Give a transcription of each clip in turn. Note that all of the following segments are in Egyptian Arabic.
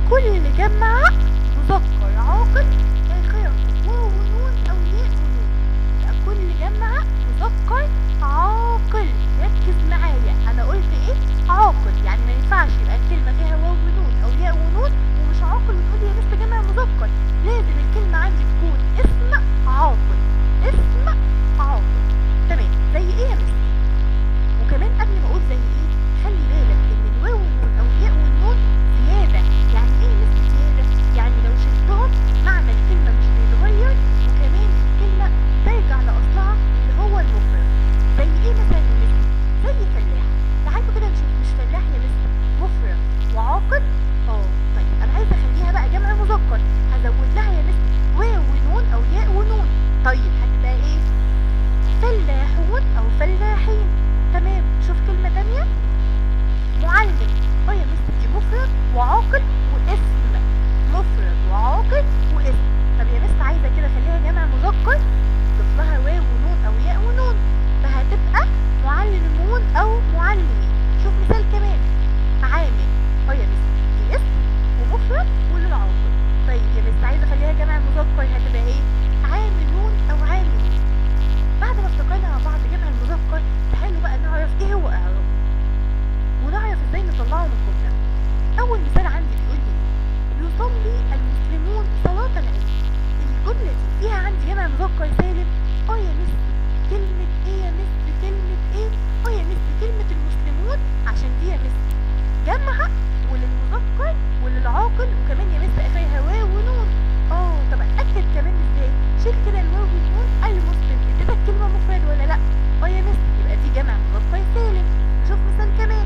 كل جمع مذكر عاقل آخره واو ونون أو ياء ونون يبقى كل جمع مذكر عاقل ركز معايا أنا قلت إيه عاقل يعني ما ينفعش يبقى الكلمة فيها واو ونون أو ياء ونون ومش عاقل وتقول يا مس جمع مذكر لازم الكلمة عندي تكون اسم عاقل اسم عاقل تمام زي إيه يا مس وكمان قبل ما اقول زي ايه خلي بالك ان الواو والنون او الياء والنون زياده يعني ايه مثل زياده يعني لو شلتهم معنى الكلمه مش بيتغير وكمان الكلمه ترجع لاصلها اللي هو المفرد زي ايه مثلا يا مس زي فلاح تعالوا كده نشوف مش فلاح يا مس مفرد وعاقل اه طيب انا عايزه اخليها بقى جمع مذكر هزود لها يا مس واو ونون او ياء ونون طيب هتبقى ايه فلاحون او فلاحين تمام شوف كلمة تانية معلم اه يا مس دي مفرد وعاقل واسم مفرد وعاقل واسم طب يا مس عايزة كده خليها جمع مذكر ضيف لها واو ونون او ياء ونون فهتبقى معلمون او معلمين شوف مثال كمان عامل اه يا مس دي اسم ومفرد وللعاقل طيب يا مس عايزة اخليها جمع مذكر هتبقى ايه عاملون او عاملين بعد ما افتكرنا مع بعض جمع المذكر تعالوا بقى نعرف ايه هو اعرابه ونعرف ازاي نطلعه من الجمله اول مثال عندي بيقول لي ايه يصلي المسلمون صلاه العيد الجمله دي فيها عندي جمع مذكر سالم اه يا مس كلمه ايه يا مس كلمه ايه اه يا مس كلمه المسلمون عشان دي يا مس جمع وللمذكر وللعاقل وكمان يا مس اخرها واو ونون اه طب اتاكد كمان ازاي شيل كده الواو والنون المسلم اديتك كلمه مفرد ولا لا اه يا مس يبقى دي جمع مذكر سالم نشوف مثال كمان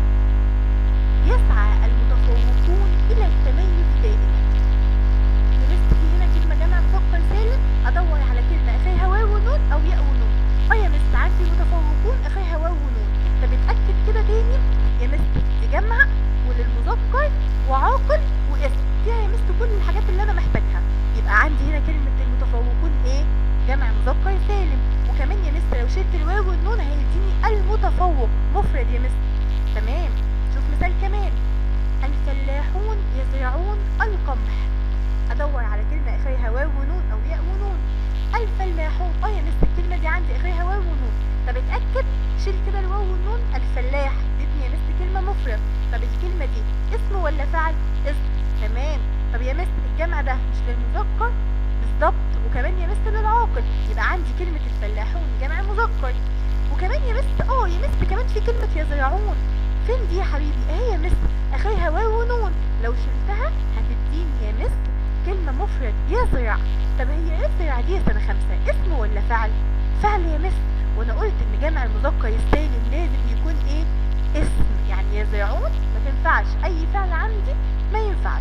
يسعى المتفوقون الى التميز دائما يا مس في هنا كلمه جمع مذكر سالم ادور على كلمه اخرها واو ونون او ياء ونون اه يا مس عندي متفوقون اخرها واو ونون طب اتاكد كده تاني يا مس دي جمع وللمذكر وعاقل واسم فيها يا مس كل الحاجات اللي انا محتاجها يبقى عندي هنا كلمه المتفوقون ايه جمع مذكر سالم وكمان يا مس لو شلت الواو والنون هيديني المتفوق مفرد يا مس تمام شوف مثال كمان الفلاحون يزرعون القمح ادور على كلمه اخرها واو ونون او ياء ونون الفلاحون اه يا مس الكلمه دي عندي اخرها واو ونون طب اتاكد شيل كده الواو والنون الفلاح ادتني يا مس كلمه مفرد طب الكلمه دي اسم ولا فعل اسم تمام طب يا مس الجمع ده مش للمذكر بالظبط وكمان يا مس للعاقل يبقى عندي كلمة الفلاحون جمع مذكر وكمان يا مس اه يا مس كمان في كلمة يزرعون فين دي يا حبيبي اهي يا مس اخرها واو ونون لو شلتها هتديني يا مس كلمة مفرد يزرع طب هي يزرع دي يا سنة خمسة اسم ولا فعل فعل يا مس وانا قلت ان جمع المذكر السالم لازم يكون ايه اسم يعني يزرعون ما تنفعش اي فعل عندي ما ينفعش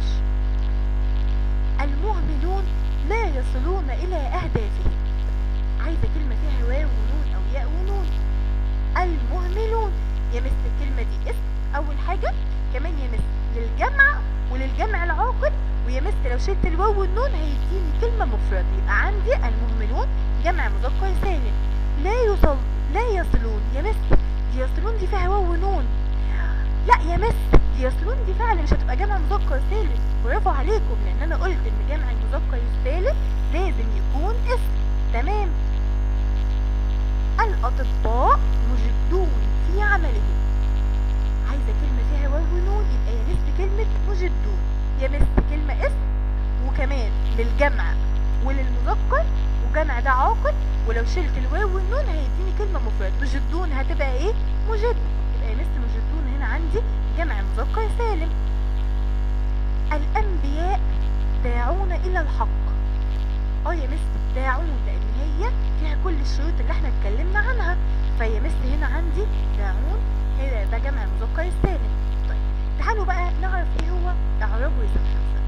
المهملون لا يصلون إلى أهدافهم عايزة كلمة فيها واو ونون أو ياء ونون المهملون يا مس الكلمة دي اسم أول حاجة كمان يا مس للجمع وللجمع العاقل ويا مس لو شلت الواو والنون هيديني كلمة مفرد يبقى عندي المهملون جمع مذكر سالم لا يصل لا يصلون يا مس دي يصلون دي فيها واو ونون لا يا مس دي يصلون دي فعلا مش هتبقى جمع مذكر سالم برافو عليكم لان انا قلت ان جمع المذكر السالم لازم يكون اسم تمام الاطباء مجدون في عملهم عايزه كلمه فيها واو ونون يبقى يا مس كلمه مجدون يا مس كلمه اسم وكمان للجمع وللمذكر وجمع ده عاقل ولو شلت الواو والنون هيديني كلمه مفرد مجدون هتبقى ايه مجد يبقى يا مس مجدون هنا عندي جمع مذكر سالم الأنبياء داعون إلى الحق اه يا مس داعون لأن هي فيها كل الشروط اللي احنا اتكلمنا عنها فيا مس هنا عندي داعون هنا ده جمع مذكر السالم طيب تعالوا بقى نعرف ايه هو إعرابه يا سنة خمسة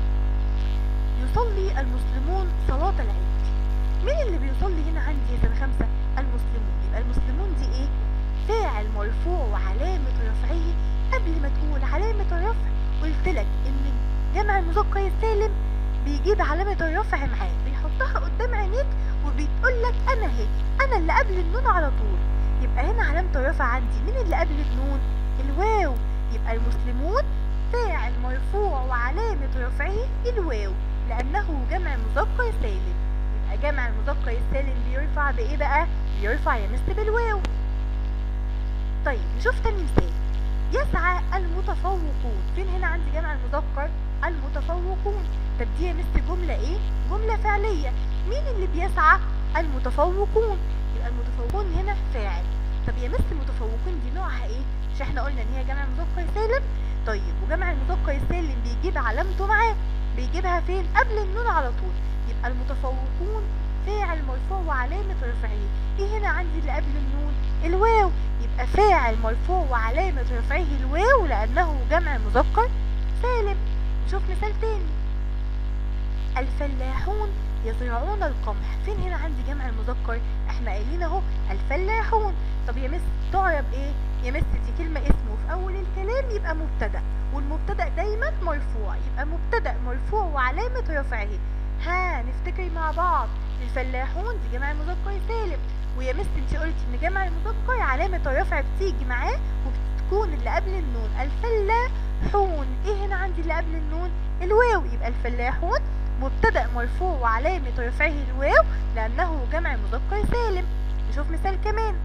يصلي المسلمون صلاة العيد مين اللي بيصلي هنا عندي يا سنة خمسة المسلمون يبقى المسلمون دي ايه فاعل مرفوع وعلامة رفعه قبل ما تقول علامة الرفع قلت لك ان جمع المذكر السالم بيجيب علامة الرفع معاه بيحطها قدام عينيك وبيقول لك انا اهي انا اللي قبل النون على طول يبقى هنا علامة الرفع عندي مين اللي قبل النون الواو يبقى المسلمون فاعل مرفوع وعلامة رفعه الواو لأنه جمع مذكر سالم يبقى جمع المذكر السالم بيرفع بإيه بقى؟ بيرفع يا مس بالواو طيب نشوف تاني مثال يسعى المتفوقون فين هنا عندي جمع المذكر المتفوقون طب دي يا مس جملة ايه جملة فعلية مين اللي بيسعى المتفوقون يبقى المتفوقون هنا فاعل طب يا مس المتفوقين دي نوعها ايه مش احنا قلنا ان هي جمع مذكر سالم طيب وجمع المذكر السالم بيجيب علامته معاه بيجيبها فين قبل النون على طول يبقى المتفوقون فاعل مرفوع وعلامة رفعه ايه هنا عندي اللي قبل النون الواو يبقى فاعل مرفوع وعلامة رفعه الواو لأنه جمع مذكر سالم نشوف مثال تاني الفلاحون يزرعون القمح فين هنا عندي جمع المذكر احنا قايلين اهو الفلاحون طب يا مس تعرب ايه يا مس دي كلمة اسمه في اول الكلام يبقى مبتدأ والمبتدأ دايما مرفوع يبقى مبتدأ مرفوع وعلامة رفعه ها نفتكر مع بعض الفلاحون دي جمع المذكر سالم ويا مس انت قلتي ان جمع المذكر علامة الرفع بتيجي معاه وبتكون اللي قبل النون الفلاحون ايه هنا عندي اللي قبل النون الواو يبقى الفلاحون مبتدأ مرفوع وعلامة رفعه الواو لأنه جمع مذكر سالم نشوف مثال كمان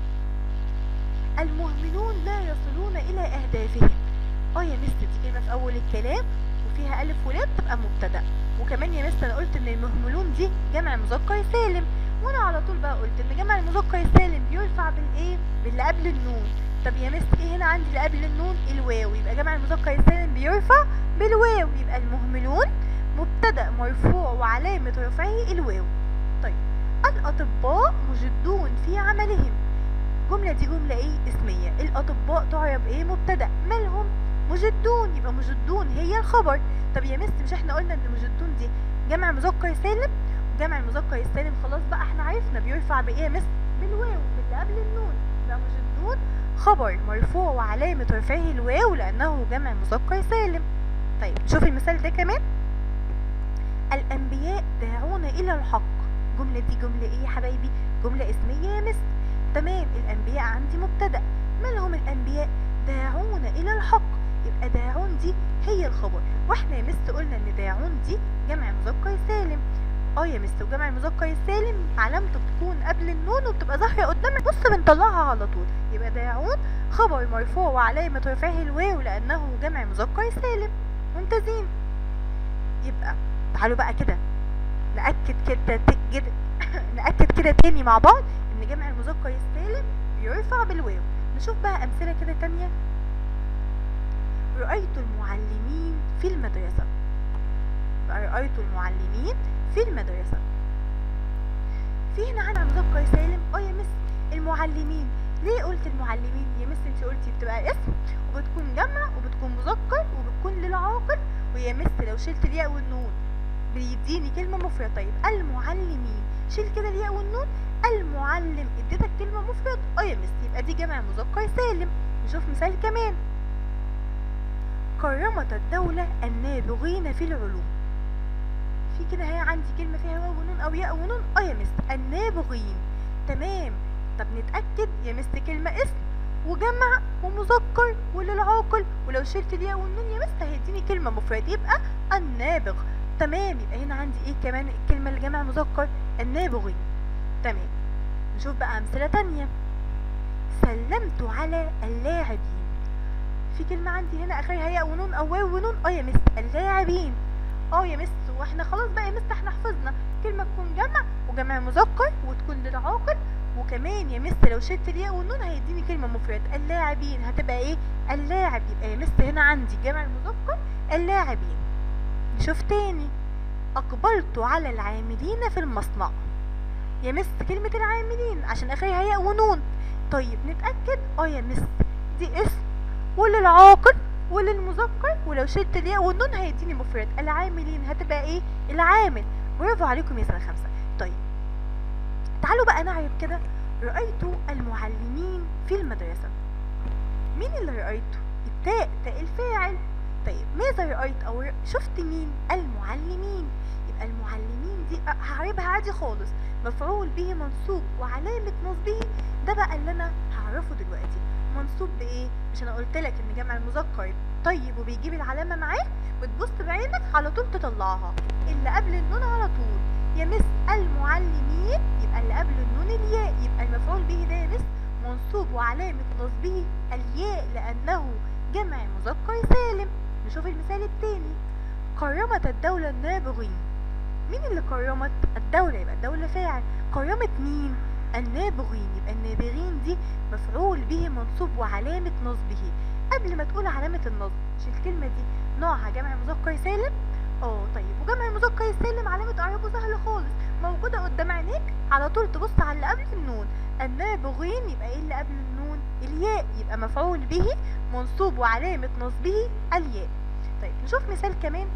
المهملون لا يصلون إلى أهدافهم اه يا مس دي كلمة في أول الكلام وفيها ألف ولام تبقى مبتدأ وكمان يا مس أنا قلت إن المهملون دي جمع مذكر سالم وأنا على طول بقى قلت إن جمع المذكر السالم بيرفع بالإيه؟ باللي قبل النون طب يا مس إيه هنا عندي اللي قبل النون؟ الواو يبقى جمع المذكر السالم بيرفع بالواو يبقى المهملون مبتدأ مرفوع وعلامة رفعه الواو طيب الأطباء مجدون في عملهم الجملة دي جملة ايه اسمية الأطباء تعرب ايه مبتدأ مالهم مجدون يبقى مجدون هي الخبر طب يا مس مش احنا قلنا ان مجدون دي جمع مذكر سالم جمع المذكر السالم خلاص بقى احنا عرفنا بيرفع بايه يا مس بالواو باللي قبل النون يبقى مجدون خبر مرفوع وعلامة رفعه الواو لأنه جمع مذكر سالم طيب شوف المثال ده كمان الأنبياء داعون إلى الحق الجملة دي جملة إيه يا حبايبي؟ جملة اسمية يا مس تمام الأنبياء عندي مبتدأ مالهم الأنبياء؟ داعون إلى الحق يبقى داعون دي هي الخبر واحنا يا مس قلنا إن داعون دي جمع مذكر سالم اه يا مس وجمع المذكر السالم علامته بتكون قبل النون وبتبقى ظاهرة قدامك بص بنطلعها على طول يبقى داعون خبر مرفوع وعلامة رفعه الواو لأنه جمع مذكر سالم ممتازين يبقى تعالوا بقى كده نأكد كده كده نأكد كده تاني مع بعض إن جمع المذكر السالم بيرفع بالواو نشوف بقى أمثلة كده تانية رأيت المعلمين في المدرسة بقى رأيت المعلمين في المدرسة في هنا عن مذكر سالم اه يا مس المعلمين ليه قلت المعلمين يا مس انت قلتي بتبقى اسم وبتكون جمع وبتكون مذكر وبتكون للعاقل ويا مس لو شلت الياء والنون بيديني كلمة مفردة طيب المعلمين شيل كده الياء والنون المعلم اديتك كلمة مفرد اه يا مس يبقى دي جمع مذكر سالم نشوف مثال كمان كرمت الدولة النابغين في العلوم في كده هي عندي كلمة فيها واو ونون أو ياء ونون اه يا مس النابغين تمام طب نتأكد يا مس كلمة اسم وجمع ومذكر وللعاقل ولو شلت الياء والنون يا مس هيديني كلمة مفرد يبقى النابغ تمام يبقى هنا عندي ايه كمان الكلمة اللي جمع مذكر النابغين تمام نشوف بقى أمثلة تانية سلمت على اللاعبين في كلمة عندي هنا آخرها ياء ونون أو واو ونون اه يا مس اللاعبين اه يا مس واحنا خلاص بقى يا مس احنا حفظنا كلمة تكون جمع وجمع مذكر وتكون للعاقل وكمان يا مس لو شلت الياء والنون هيديني كلمة مفرد اللاعبين هتبقى ايه اللاعب يبقى يا مس هنا عندي جمع المذكر اللاعبين نشوف تاني أقبلت على العاملين في المصنع يا مس كلمة العاملين عشان آخرها ياء ونون طيب نتأكد اه يا مس دي اسم وللعاقل وللمذكر ولو شلت الياء والنون هيديني مفرد العاملين هتبقى ايه العامل برافو عليكم يا سنة خمسة طيب تعالوا بقى نعرف كده رأيت المعلمين في المدرسة مين اللي رأيته التاء تاء الفاعل طيب ماذا رأيت أو ر- شفت مين المعلمين يبقى المعلمين دي أ- هعربها عادي خالص مفعول به منصوب وعلامة نصبه ده بقى اللي أنا هعرفه دلوقتي منصوب بإيه مش أنا قلت لك إن جمع المذكر طيب وبيجيب العلامة معاه وتبص بعينك على طول تطلعها اللي قبل النون على طول يا مس المعلمين يبقى اللي قبل النون الياء يبقى المفعول به ده يا مس منصوب وعلامة نصبه الياء لأنه جمع مذكر سالم نشوف المثال التاني كرمت الدولة النابغين مين اللي كرمت الدولة يبقى الدولة فاعل كرمت مين النابغين يبقى النابغين دي مفعول به منصوب وعلامة نصبه قبل ما تقول علامة النصب مش الكلمة دي نوعها جمع مذكر سالم اه طيب وجمع المذكر السالم علامة اعرابه سهلة خالص موجودة قدام عينيك على طول تبص على اللي قبل النون النابغين يبقى ايه اللي قبل النون الياء يبقى مفعول به منصوب وعلامة نصبه الياء طيب نشوف مثال كمان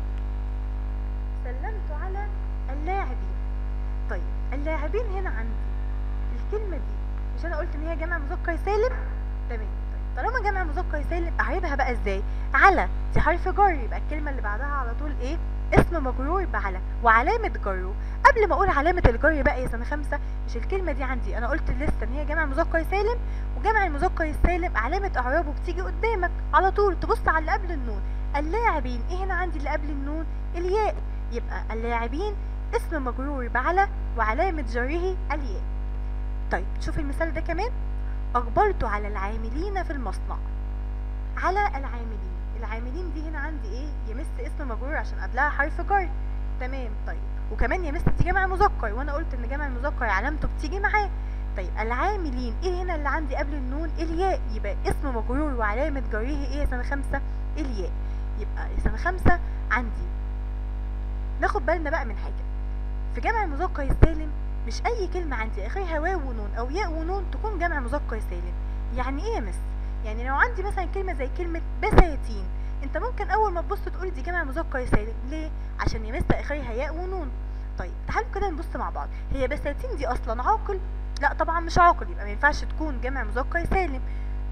سلمت على اللاعبين طيب اللاعبين هنا عندي الكلمة دي مش انا قلت ان هي جمع مذكر سالم تمام طيب طالما جمع مذكر سالم اعربها بقى ازاي على دي حرف جر يبقى الكلمة اللي بعدها على طول ايه اسم مجرور بعلى وعلامة جره قبل ما اقول علامة الجر بقى يا سنة خمسة مش الكلمة دي عندي انا قلت لسه ان هي جمع مذكر سالم وجمع المذكر السالم علامة اعرابه بتيجي قدامك على طول تبص على اللي قبل النون اللاعبين ايه هنا عندي اللي قبل النون الياء يبقى اللاعبين اسم مجرور بعلى وعلامة جره الياء طيب شوف المثال ده كمان أقبلت على العاملين في المصنع على العاملين العاملين دي هنا عندي ايه يمس اسم مجرور عشان قبلها حرف جر تمام طيب وكمان يمس دي جمع مذكر وانا قلت ان جمع المذكر علامته بتيجي معاه طيب العاملين ايه هنا اللي عندي قبل النون الياء يبقى اسم مجرور وعلامة جره ايه يا سنة خمسة الياء يبقى يا سنة خمسة عندي ناخد بالنا بقى من حاجة في جمع المذكر السالم مش اي كلمة عندي اخرها واو ونون او ياء ونون تكون جمع مذكر سالم يعني ايه يا مس يعني لو عندي مثلا كلمة زي كلمة بساتين انت ممكن اول ما تبص تقول دي جمع مذكر سالم ليه عشان يمس اخرها ياء ونون طيب تعالوا كده نبص مع بعض هي بساتين دي اصلا عاقل لا طبعا مش عاقل يبقى ما ينفعش تكون جمع مذكر سالم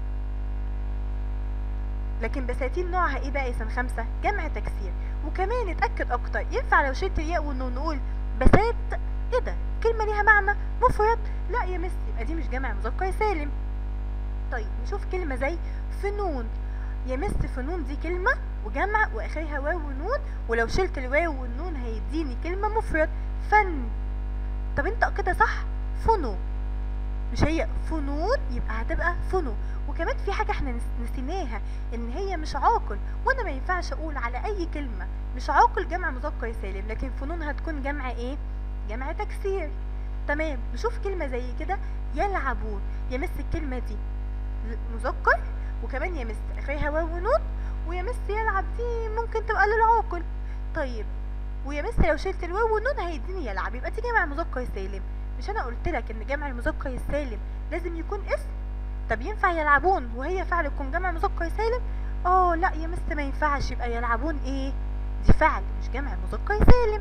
لكن بساتين نوعها ايه بقى يا سنة خمسة جمع تكسير وكمان اتأكد اكتر ينفع لو شلت الياء والنون نقول بسات ايه ده كلمة ليها معنى مفرد لا يا مس يبقى دي مش جمع مذكر سالم طيب نشوف كلمة زي فنون يا مس فنون دي كلمة وجمع واخرها واو ونون ولو شلت الواو والنون هيديني كلمة مفرد فن طب انت كده صح فنو مش هي فنون يبقى هتبقى فنو وكمان في حاجة احنا نس- نسيناها ان هي مش عاقل وانا ما ينفعش اقول على اي كلمة مش عاقل جمع مذكر سالم لكن فنون هتكون جمع ايه جمع تكسير تمام نشوف كلمة زي كده يلعبون يمس الكلمة دي ل- مذكر وكمان يمس اخرها واو ونون ويمس يلعب دي ممكن تبقى للعاقل طيب ويمس لو شلت الواو والنون هيديني يلعب يبقى دي جمع مذكر سالم مش انا قلت لك ان جمع المذكر السالم لازم يكون اسم طب ينفع يلعبون وهي فعل يكون جمع مذكر سالم اه لا يا مس ما ينفعش يبقى يلعبون ايه دي فعل مش جمع مذكر سالم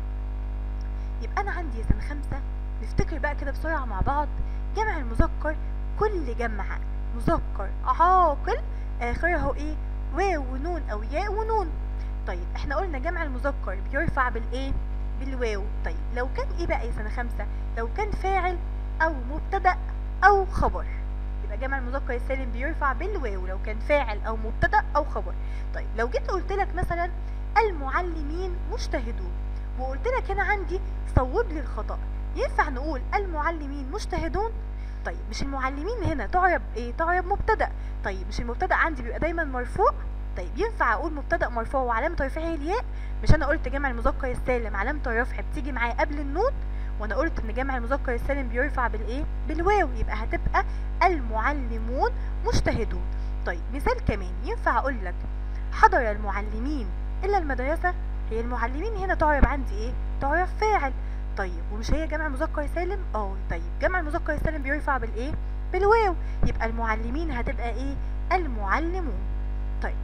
يبقى انا عندي يا سنة خمسة نفتكر بقى كده بسرعة مع بعض جمع المذكر كل جمع مذكر عاقل اخره ايه واو ونون او ياء ونون طيب احنا قلنا جمع المذكر بيرفع بالايه بالواو طيب لو كان ايه بقى يا سنة خمسة لو كان فاعل او مبتدأ او خبر يبقى جمع المذكر السالم بيرفع بالواو لو كان فاعل او مبتدأ او خبر طيب لو جيت قلت لك مثلا المعلمين مجتهدون وقلت لك هنا عندي صوب لي الخطأ ينفع نقول المعلمين مجتهدون طيب مش المعلمين هنا تعرب ايه تعرب مبتدأ طيب مش المبتدأ عندي بيبقى دايما مرفوع طيب ينفع اقول مبتدأ مرفوع وعلامة رفعه الياء مش انا قلت جمع المذكر السالم علامة الرفع بتيجي معاه قبل النون وانا قلت ان جمع المذكر السالم بيرفع بالايه بالواو يبقى هتبقى المعلمون مجتهدون طيب مثال كمان ينفع اقول لك حضر المعلمين الا المدرسة هي المعلمين هنا تعرب عندي ايه تعرب فاعل طيب ومش هي جمع مذكر سالم اه طيب جمع المذكر السالم بيرفع بالايه بالواو يبقى المعلمين هتبقى ايه المعلمون طيب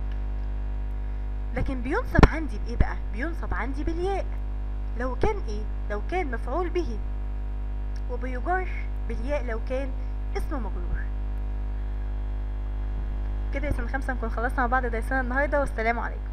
لكن بينصب عندي بايه بقى بينصب عندي بالياء لو كان ايه لو كان مفعول به وبيجر بالياء لو كان اسم مجرور كده يا سنة خمسة نكون خلصنا مع بعض درسنا النهاردة والسلام عليكم